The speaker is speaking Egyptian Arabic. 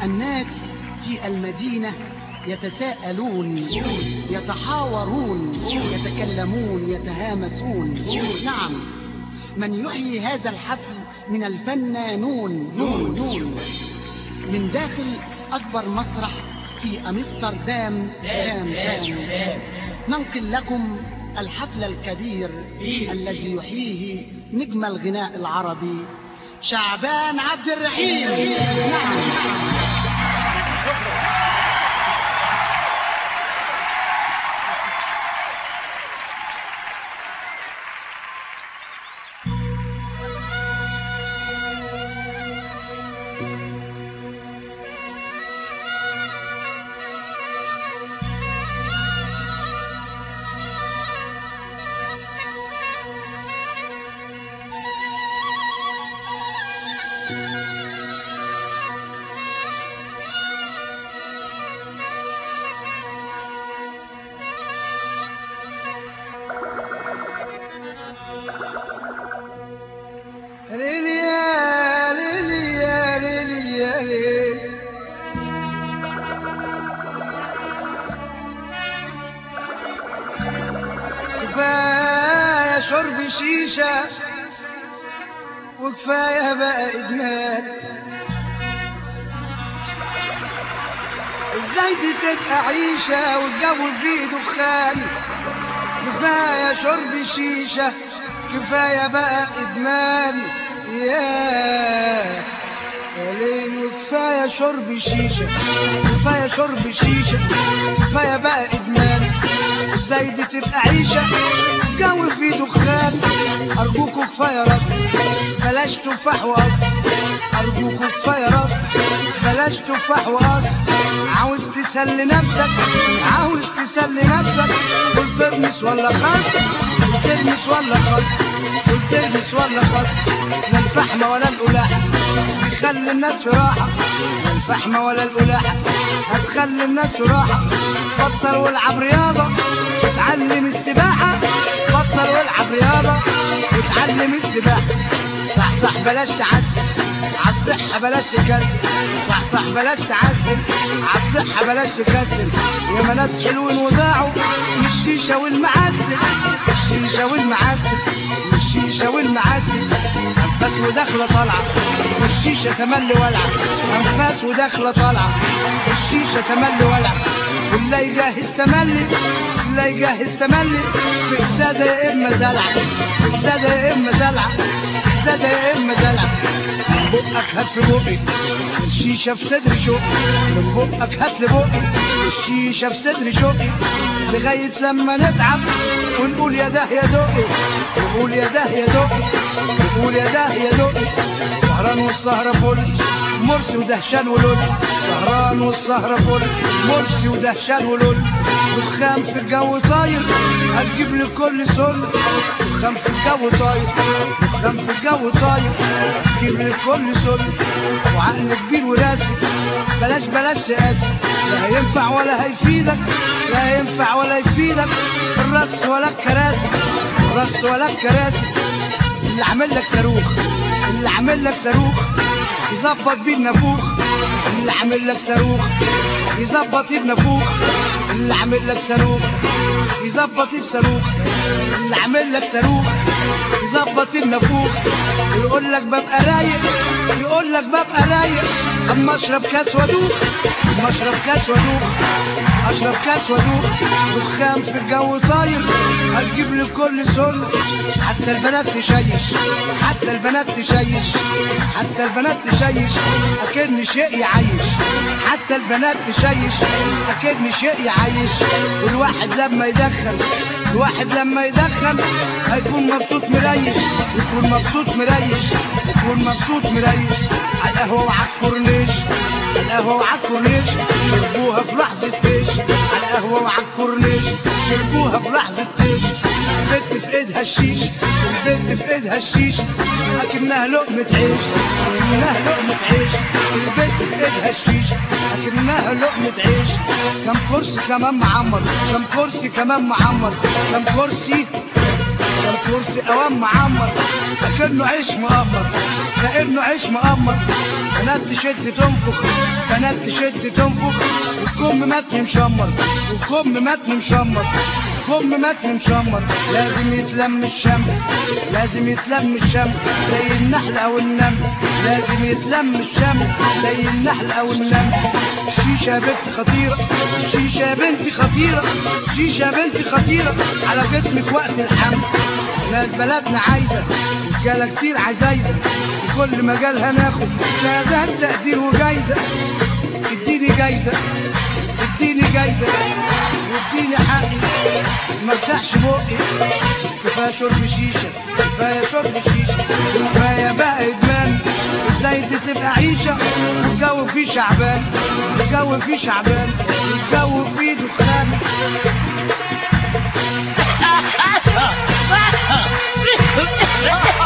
الناس في المدينة يتساءلون يتحاورون يتكلمون يتهامسون نعم من يحيي هذا الحفل من الفنانون نون نون من داخل أكبر مسرح في أمستردام دام دام ننقل لكم الحفل الكبير الذي يحييه نجم الغناء العربي شعبان عبد الرحيم نعم ليلي يا ليلي يا ليلي يا ليلي كفاية شرب شيشة وكفاية بقى إدمان ازاي دي تبقى عيشة والجو فيه دخان كفاية شرب شيشة كفاية بقى إدمان يا يا ليل وكفاية شرب شيشة كفاية شرب شيشة كفاية بقى إدمان ازاي دي تبقى عيشة جو فيه دخان أرجوكوا كفاية رد بلاش تفاح وقص أرجوكوا كفاية رد بلاش تفاح وقص عاوز تسلي نفسك عاوز تسلي نفسك قول ترمس ولا خس قول ترمس ولا خس قول ترمس ولا خس لا الفحمة ولا القلاحة بيخلي الناس في راحة لا الفحمة ولا القلاحة هتخلي الناس في راحة بطل والعب رياضة وتعلم السباحة بطل والعب رياضة وتعلم السباحة صح صح بلاش تعسل عالصحة بلاش تكسل صح صح بلاش تعسل عالصحة بلاش تكسل يا ناس حلوين وضاعوا مش الشيشة والمعسل الشيشة والمعسل الشيشة والمعسل أنفاس وداخلة طالعة والشيشة تملي ولعة أنفاس وداخلة طالعة والشيشة تملي ولعة واللي يجهز تملي اللي يجهز تملي في إزازة يا إما زلعة في إزازة يا إما زلعة في إزازة يا إما زلعة من بقك هات في بقي الشيشة في صدري شوقي من بقك هات لي بقي الشيشة في صدري شوقي لغاية لما نتعب ونقول يا ده يا دقي نقول يا ده يا دقي نقول يا ده يا دقي سهران والسهرة فل مرسي ودهشان ولول سهران والسهرة فل مرسي ودهشان ولول دخان في الجو طاير هتجيب لي كل سل دخان في الجو طاير دخان في الجو طاير هتجيب لي كل سل وعقل كبير وراسي بلاش بلاش تقاسي لا هينفع ولا هيفيدك لا هينفع ولا يفيدك الرص ولا الكراسي الرص ولا الكراسي اللي عامل لك صاروخ اللي عامل لك صاروخ يظبط بيه النافوخ اللي عامل لك صاروخ يظبط بيه النافوخ اللي عامل لك صاروخ يظبط بيه صاروخ اللي عامل لك صاروخ يظبط النافوخ يقول لك ببقى رايق يقول لك ببقى رايق اما اشرب كاس وادوخ اما اشرب كاس وادوخ اشرب كاس وادوخ دخان في الجو طاير هتجيب لي كل سل حتى البنات تشيش حتى البنات تشيش حتى البنات تشيش اكن شيء يعيش حتى البنات تشيش اكن شيء يعيش والواحد لما يدخن الواحد لما يدخن هيكون مبسوط مريش يكون مبسوط مريش يكون مبسوط مريش على القهوة وعلى الكورنيش على القهوة وعلى الكورنيش شربوها في لحظة تيش على القهوة وعلى الكورنيش شربوها في لحظة تيش البت في ايدها الشيش البت في ايدها الشيش اكنها لقمة عيش اكنها لقمة عيش البت في ايدها الشيش اكنها لقمة عيش كم كرسي كمان معمر كم كرسي كمان معمر كم كرسي الكرسي اوام معمر لكنه عيش مقمر لانه عيش مقمر بنات تشد تنفخ بنات تشد تنفخ والكم متن مشمر والكم متن مشمر كم متن مشمر لازم يتلم الشم لازم يتلم الشم زي النحل او النمل لازم يتلم الشم زي النحل او النمل الشيشة يا بنت خطيرة الشيشة يا بنتي خطيرة الشيشة يا بنتي خطيرة على جسمك وقت الحمل ناس بلدنا عايزة رجالة كتير عزايزة في كل مجال هناخد شهادات تقدير وجايزة اديني جايزة اديني جايزة واديني حقي ما افتحش بقي كفايه شرب شيشه كفايه شرب شيشه كفايه بقى ادمان ازاي دي تبقى عيشه الجو فيه شعبان الجو فيه شعبان الجو فيه دخان Ah, ah, ah, ah, ah.